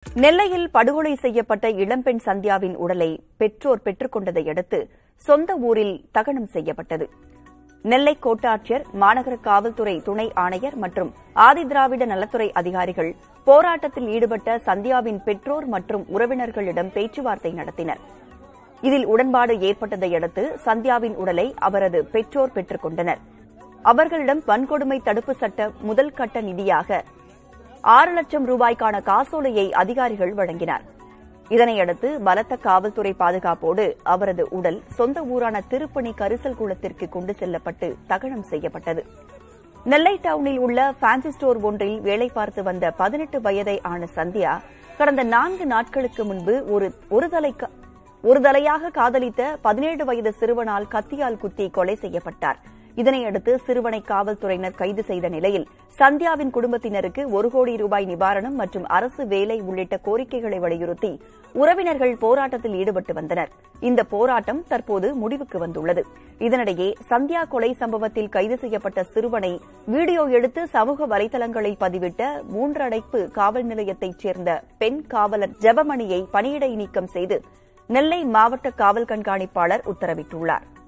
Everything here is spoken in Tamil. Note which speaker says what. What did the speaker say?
Speaker 1: நெல்லையில் படுகொலை செய்யப்பட்ட இளம்பெண் சந்தியாவின் உடலை பெற்றோர் பெற்றுக் கொண்டதை அடுத்து சொந்த ஊரில் தகனம் செய்யப்பட்டது நெல்லை கோட்டாட்சியர் மாநகர காவல்துறை துணை ஆணையர் மற்றும் ஆதிதிராவிட நலத்துறை அதிகாரிகள் போராட்டத்தில் ஈடுபட்ட சந்தியாவின் பெற்றோர் மற்றும் உறவினர்களிடம் பேச்சுவார்த்தை நடத்தினர் இதில் உடன்பாடு ஏற்பட்டதை அடுத்து சந்தியாவின் உடலை அவரது பெற்றோர் பெற்றுக் கொண்டனர் அவர்களிடம் வன்கொடுமை தடுப்பு சட்ட முதல் கட்ட நிதியாக ஆறு லட்சம் ரூபாய்க்கான காசோலையை அதிகாரிகள் வழங்கினார் இதனையடுத்து பலத்த காவல்துறை பாதுகாப்போடு அவரது உடல் சொந்த ஊரான திருப்பணி கரிசல் குளத்திற்கு கொண்டு செல்லப்பட்டு தகனம் செய்யப்பட்டது நெல்லை டவுனில் உள்ள ஃபேன்சி ஸ்டோர் ஒன்றில் வேலை பார்த்து வந்த பதினெட்டு வயதை ஆன சந்தியா கடந்த நான்கு நாட்களுக்கு முன்பு ஒரு ஒரு தலை ஒரு தலையாக காதலித்த பதினேழு வயது சிறுவனால் கத்தியால் குத்தி கொலை செய்யப்பட்டார் இதனையடுத்து சிறுவனை காவல்துறையினர் கைது செய்த நிலையில் சந்தியாவின் குடும்பத்தினருக்கு ஒரு கோடி ரூபாய் நிவாரணம் மற்றும் அரசு வேலை உள்ளிட்ட கோரிக்கைகளை வலியுறுத்தி உறவினர்கள் போராட்டத்தில் ஈடுபட்டு வந்தனர் இந்த போராட்டம் தற்போது முடிவுக்கு வந்துள்ளது இதனிடையே சந்தியா கொலை சம்பவத்தில் கைது செய்யப்பட்ட சிறுவனை வீடியோ எடுத்து சமூக வலைதளங்களில் பதிவிட்ட மூன்றடைப்பு காவல் நிலையத்தைச் சேர்ந்த பெண் காவலர் ஜெபமணியை பணியிடை நீக்கம் செய்து நெல்லை மாவட்ட காவல் கண்காணிப்பாளர் உத்தரவிட்டுள்ளார்